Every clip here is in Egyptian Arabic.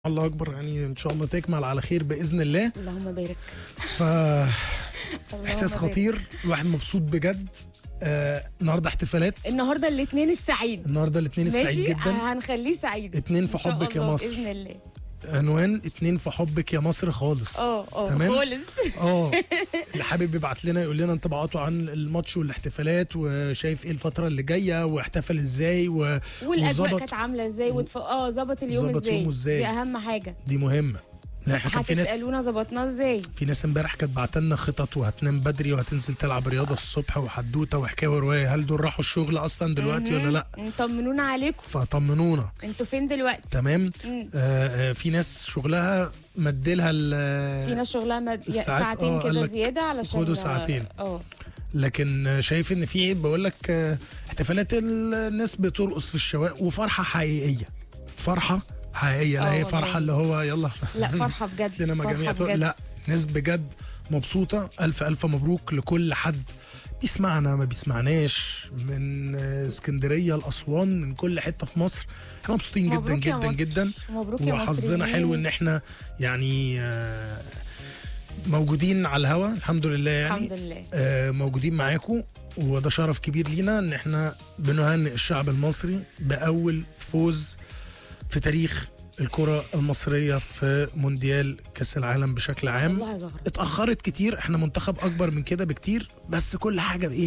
الله اكبر يعني ان شاء الله تكمل على خير باذن الله اللهم بارك ف اللهم احساس بارك. خطير الواحد مبسوط بجد آه النهارده احتفالات النهارده الاثنين السعيد النهارده الاثنين السعيد ماشي جدا آه، هنخليه سعيد اتنين في إن شاء حبك يا الله مصر. باذن الله عنوان اتنين في حبك يا مصر خالص اه اه تمام خالص اه اللي حابب يبعت لنا يقول لنا انطباعاته عن الماتش والاحتفالات وشايف ايه الفتره اللي جايه واحتفل ازاي و... والاجواء وظبط- كانت عامله ازاي وتف... اه ظبط اليوم ظبط ازاي يومه إزاي. دي اهم حاجه دي مهمه لا احنا كان في ناس هتسالونا ظبطناه ازاي في ناس امبارح كانت بعتلنا خطط وهتنام بدري وهتنزل تلعب رياضه الصبح وحدوته وحكايه وروايه هل دول راحوا الشغل اصلا دلوقتي ولا لا طمنونا عليكم فطمنونا انتوا فين دلوقتي تمام مم. آه آه في ناس شغلها مديلها ال- في ناس شغلها مد... يا- الساعات- ساعتين آه، قال كده لك زياده علشان خدوا ساعتين. اه لكن شايف ان في بقول لك آه، احتفالات الناس بترقص في الشوارع وفرحه حقيقيه فرحه حقيقيه لا آه هي والله. فرحه اللي هو يلا لا فرحه بجد لنا مجاميع فرحه بجد لا ناس بجد مبسوطه الف الف مبروك لكل حد بيسمعنا ما بيسمعناش من آه، اسكندريه لاسوان من كل حته في مصر احنا مبسوطين جدا مبروك يا جدا مصر. جدا مبروك يا وحظنا مصريين. حلو ان احنا يعني آه، موجودين على الهوا الحمد لله يعني الحمد لله آه، موجودين معاكم وده شرف كبير لينا ان احنا بنهنئ الشعب المصري باول فوز في تاريخ الكرة المصرية في مونديال كأس العالم بشكل عام والله يا زهرة اتأخرت كتير احنا منتخب أكبر من كده بكتير بس كل حاجة بإيه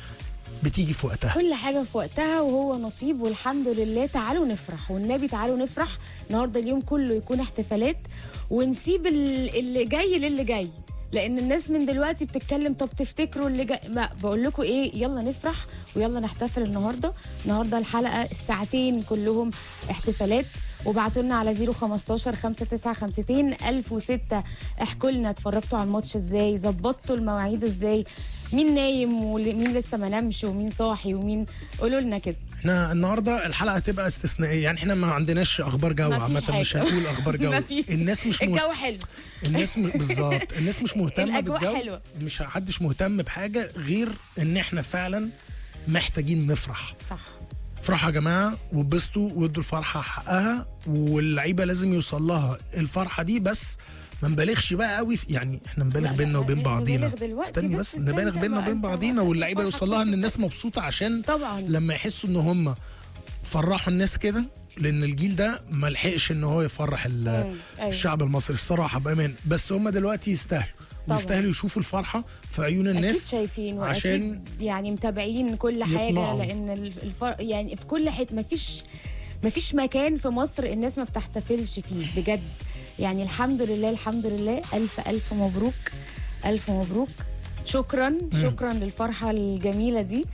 بتيجي في وقتها كل حاجة في وقتها وهو نصيب والحمد لله تعالوا نفرح والنبي تعالوا نفرح النهارده اليوم كله يكون احتفالات ونسيب ال- اللي جاي للي جاي لان الناس من دلوقتي بتتكلم طب تفتكروا اللي جاي ما بقول لكم ايه يلا نفرح ويلا نحتفل النهارده النهارده الحلقه الساعتين كلهم احتفالات وبعتوا لنا على 015 5952 1006 احكوا لنا اتفرجتوا على الماتش ازاي ظبطتوا المواعيد ازاي مين نايم ومين لسه ما نامش ومين صاحي ومين قولوا لنا كده احنا النهارده الحلقة هتبقى استثنائية يعني احنا ما عندناش أخبار جو مفيش عامة مش حاجة. هنقول أخبار جو مفيش. الناس مش مه... الجو حلو الناس م... بالظبط الناس مش مهتمه الأجواء بالجو حلوة. مش حدش مهتم بحاجه غير ان احنا فعلا محتاجين نفرح صح افرحوا يا جماعه واتبسطوا وادوا الفرحه حقها واللعيبه لازم يوصل لها الفرحه دي بس ما نبالغش بقى قوي في يعني احنا نبالغ لا، لا، بيننا وبين لا، بعضينا نبالغ دلوقتي استني بس، بس استنى نبالغ بيننا بقى وبين انت بعضينا بقى. واللعيبه فرحة يوصل لها ان مش الناس مبسوطه عشان طبعا لما يحسوا ان هم فرحوا الناس كده لان الجيل ده ما لحقش ان هو يفرح ال- مم، أيوة. الشعب المصري الصراحه بامان بس هم دلوقتي يستاهلوا طبعا. ويستاهلوا يشوفوا الفرحه في عيون اكيد الناس شايفين واكيد عشان يعني متابعين كل حاجه يطمعوا. لان الف- الفر... يعني في كل حته مفيش مفيش مكان في مصر الناس ما بتحتفلش فيه بجد يعني الحمد لله الحمد لله الف الف مبروك الف مبروك شكرا شكرا للفرحه الجميله دي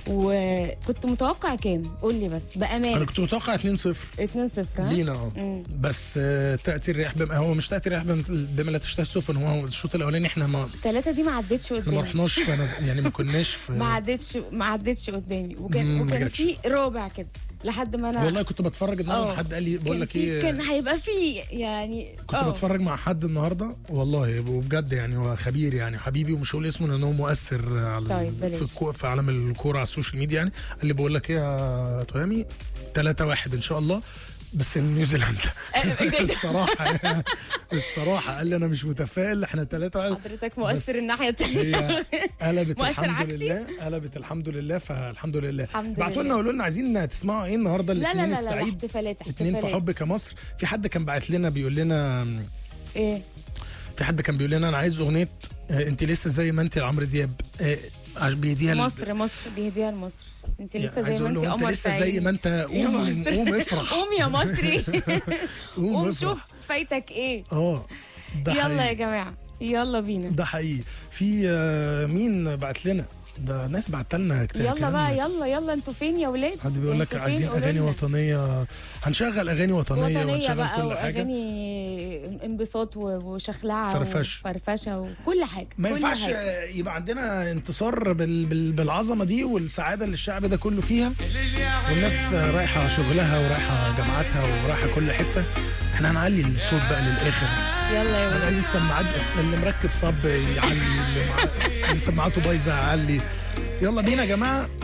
وكنت متوقع كام قول لي بس انا بامانه كنت متوقع 2-0 2 0 لينا اه بس آه، تاتي الرياح بما هو مش تاتي الرياح بما بما لا تشتهي السفن هو الشوط الاولاني احنا ما ثلاثة دي ما عدتش احنا ما قدامي رحناش فأنا- يعني ما كناش في ما عدتش ما عدتش قدامي وكان مم، ما وكان جاتش. في ربع كده لحد ما انا والله كنت بتفرج النهارده آه. حد قال لي بقول كان لك في- ايه كان هيبقى في يعني كنت آه. بتفرج مع حد النهارده والله وبجد يعني هو خبير يعني حبيبي ومش هقول اسمه لان هو مؤثر على طيب، بلاش. في, الكو في عالم الكوره على السوشيال ميديا يعني قال لي بقول لك ايه يا تهامي 3 1 ان شاء الله بس نيوزيلندا إيه ده؟ الصراحه الصراحه قال لي انا مش متفائل احنا 3 1 حضرتك مؤثر الناحيه الثانيه هي قلبت مؤثر الحمد عكسي؟ لله قلبت الحمد لله فالحمد لله الحمد بعتوا لنا لله. قولوا لنا عايزين تسمعوا ايه النهارده لا لا الاثنين لا لا السعيد احتفالات اتنين في احتفالات حبك يا مصر في حد كان باعت لنا بيقول لنا ايه في حد كان بيقول لنا انا عايز اغنيه آه، انت لسه زي ما انت لعمرو دياب آه، عش- بيديها ل- مصر مصر بيهديها لمصر انت يعني لسه عايز زي ما أقول انت له انت قمر لسه زي سعيد ما انت يا قوم مصر قوم افرح قوم يا مصري قوم قوم افرح شوف فايتك ايه اه ده يلا يا حقيقي جماعه يلا بينا ده حقيقي في آه، مين بعت لنا ده ناس بعت لنا كتير يلا بقى يلا يلا انتوا فين يا ولاد حد بيقول لك انتوا فين؟ عايزين قولوا اغاني لنا. وطنيه هنشغل اغاني وطنيه, وطنيه ونشغل بقى كل حاجه واغاني انبساط و- وشخلعه فرفشه. وفرفشه وكل حاجه ما كل ينفعش حاجة. آه، يبقى عندنا انتصار بال بال بالعظمه دي والسعاده اللي الشعب ده كله فيها والناس آه، رايحه شغلها ورايحه جامعاتها ورايحه كل حته احنا هنعلي الصوت بقى للاخر يلا يا انا ولاد عايز السماعات اللي مركب صب يعلي اللي, مع... اللي سماعاته بايظه يعلي يلا بينا يا جماعه